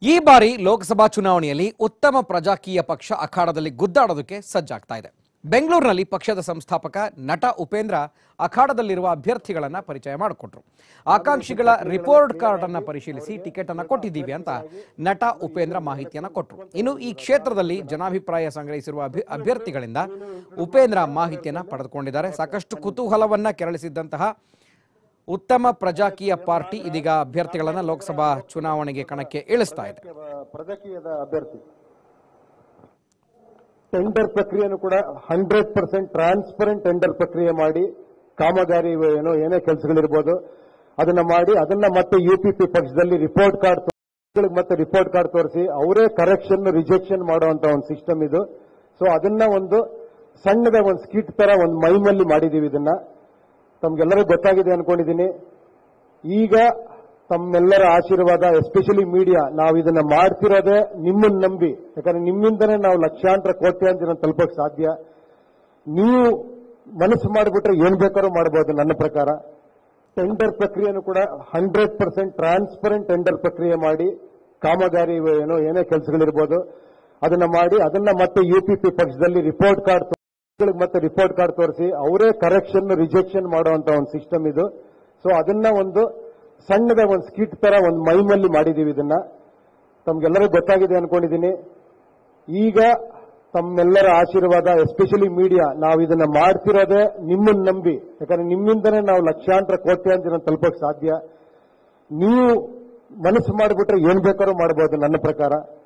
ಈ ಬಾರಿ ಲೋಕಸಭಾ ಚುನಾವಣೆಯಲ್ಲಿ ಉತ್ತಮ ಪ್ರಜಾಕೀಯ ಪಕ್ಷ ಅಖಾಡದಲ್ಲಿ ಗುದ್ದಾಡೋದಕ್ಕೆ ಸಜ್ಜಾಗ್ತಾ ಇದೆ ಬೆಂಗಳೂರಿನಲ್ಲಿ ಪಕ್ಷದ ಸಂಸ್ಥಾಪಕ ನಟ ಉಪೇಂದ್ರ ಅಖಾಡದಲ್ಲಿರುವ ಅಭ್ಯರ್ಥಿಗಳನ್ನ ಪರಿಚಯ ಮಾಡಿಕೊಟ್ರು ಆಕಾಂಕ್ಷಿಗಳ ರಿಪೋರ್ಟ್ ಕಾರ್ಡ್ ಅನ್ನ ಪರಿಶೀಲಿಸಿ ಟಿಕೆಟ್ ಅನ್ನ ಕೊಟ್ಟಿದ್ದೀವಿ ಅಂತ ನಟ ಉಪೇಂದ್ರ ಮಾಹಿತಿಯನ್ನ ಕೊಟ್ಟರು ಇನ್ನು ಈ ಕ್ಷೇತ್ರದಲ್ಲಿ ಜನಾಭಿಪ್ರಾಯ ಸಂಗ್ರಹಿಸಿರುವ ಅಭಿ- ಅಭ್ಯರ್ಥಿಗಳಿಂದ ಉಪೇಂದ್ರ ಮಾಹಿತಿಯನ್ನ ಪಡೆದುಕೊಂಡಿದ್ದಾರೆ ಸಾಕಷ್ಟು ಕುತೂಹಲವನ್ನ ಕೆರಳಿಸಿದ್ದಂತಹ ಉತ್ತಮ ಪ್ರಜಾಕೀಯ ಪಾರ್ಟಿ ಇದೀಗ ಅಭ್ಯರ್ಥಿಗಳನ್ನ ಲೋಕಸಭಾ ಚುನಾವಣೆಗೆ ಕಣಕ್ಕೆ ಇಳಿಸ್ತಾ ಇದೆ ಪ್ರಜಾಕೀಯದ ಅಭ್ಯರ್ಥಿ ಟೆಂಡರ್ ಪ್ರಕ್ರಿಯೆಯನ್ನು ಕೂಡ ಹಂಡ್ರೆಡ್ ಪರ್ಸೆಂಟ್ ಟ್ರಾನ್ಸ್ಪರೆಂಟ್ ಟೆಂಡರ್ ಪ್ರಕ್ರಿಯೆ ಮಾಡಿ ಕಾಮಗಾರಿ ಏನೋ ಏನೇ ಕೆಲಸಗಳಿರ್ಬೋದು ಅದನ್ನ ಮಾಡಿ ಅದನ್ನ ಮತ್ತೆ ಯು ಪಿ ಪಿ ಪಕ್ಷದಲ್ಲಿ ರಿಪೋರ್ಟ್ ಕಾರ್ಡ್ ಮತ್ತೆ ರಿಪೋರ್ಟ್ ಕಾರ್ಡ್ ತೋರಿಸಿ ಅವರೇ ಕರೆಕ್ಷನ್ ರಿಜೆಕ್ಷನ್ ಮಾಡುವಂತ ಒಂದು ಸಿಸ್ಟಮ್ ಇದು ಸೊ ಅದನ್ನ ಒಂದು ಸಣ್ಣದ ಒಂದು ಸ್ಕಿಟ್ ತರ ಒಂದು ಮೈಮಲ್ಲಿ ಮಾಡಿದೀವಿ ಇದನ್ನ ತಮ್ಗೆಲ್ಲರಿಗೂ ಗೊತ್ತಾಗಿದೆ ಅನ್ಕೊಂಡಿದ್ದೀನಿ ಈಗ ತಮ್ಮೆಲ್ಲರ ಆಶೀರ್ವಾದ ಎಸ್ಪೆಷಲಿ ಮೀಡಿಯಾ ನಾವು ಇದನ್ನ ಮಾಡ್ತಿರೋದೇ ನಿಮ್ಮನ್ನ ನಂಬಿ ಯಾಕಂದ್ರೆ ನಿಮ್ಮಿಂದನೇ ನಾವು ಲಕ್ಷಾಂತರ ಕೋಟ್ಯಾಂತರ ತಲುಪೋಕೆ ಸಾಧ್ಯ ನೀವು ಮನಸ್ಸು ಮಾಡಿಬಿಟ್ರೆ ಏನ್ ಬೇಕಾದ್ರೂ ಮಾಡಬಹುದು ನನ್ನ ಪ್ರಕಾರ ಟೆಂಡರ್ ಪ್ರಕ್ರಿಯೆಯನ್ನು ಕೂಡ ಹಂಡ್ರೆಡ್ ಪರ್ಸೆಂಟ್ ಟ್ರಾನ್ಸ್ಪರೆಂಟ್ ಟೆಂಡರ್ ಪ್ರಕ್ರಿಯೆ ಮಾಡಿ ಕಾಮಗಾರಿ ಏನೋ ಏನೇ ಕೆಲಸಗಳಿರ್ಬೋದು ಅದನ್ನ ಮಾಡಿ ಅದನ್ನ ಮತ್ತೆ ಯು ಪಿ ಪಿ ಪಕ್ಷದಲ್ಲಿ ರಿಪೋರ್ಟ್ ಕಾರ್ಡ್ ಮತ್ತೆ ರಿಪೋರ್ಟ್ ಕಾರ್ಡ್ ತೋರಿಸಿ ಅವರೇ ಕರೆಕ್ಷನ್ ರಿಜೆಕ್ಷನ್ ಮಾಡುವಂತ ಒಂದು ಸಿಸ್ಟಮ್ ಇದು ಸೊ ಅದನ್ನ ಒಂದು ಸಣ್ಣದ ಒಂದು ಸ್ಕಿಟ್ ತರ ಒಂದು ಮೈಮಲ್ಲಿ ಮಾಡಿದೀವಿ ಇದನ್ನ ತಮ್ಗೆಲ್ಲರಿಗೂ ಗೊತ್ತಾಗಿದೆ ಅನ್ಕೊಂಡಿದ್ದೀನಿ ಈಗ ತಮ್ಮೆಲ್ಲರ ಆಶೀರ್ವಾದ ಎಸ್ಪೆಷಲಿ ಮೀಡಿಯಾ ನಾವು ಇದನ್ನ ಮಾಡ್ತಿರೋದೇ ನಿಮ್ಮನ್ನ ನಂಬಿ ಯಾಕಂದ್ರೆ ನಿಮ್ಮಿಂದನೇ ನಾವು ಲಕ್ಷಾಂತರ ಕೋಟ್ಯಾಂತರ ತಲುಪೋಕೆ ಸಾಧ್ಯ ನೀವು ಮನಸ್ಸು ಮಾಡಿಬಿಟ್ರೆ ಏನ್ ಬೇಕಾದ್ರೂ ಮಾಡಬಹುದು ನನ್ನ ಪ್ರಕಾರ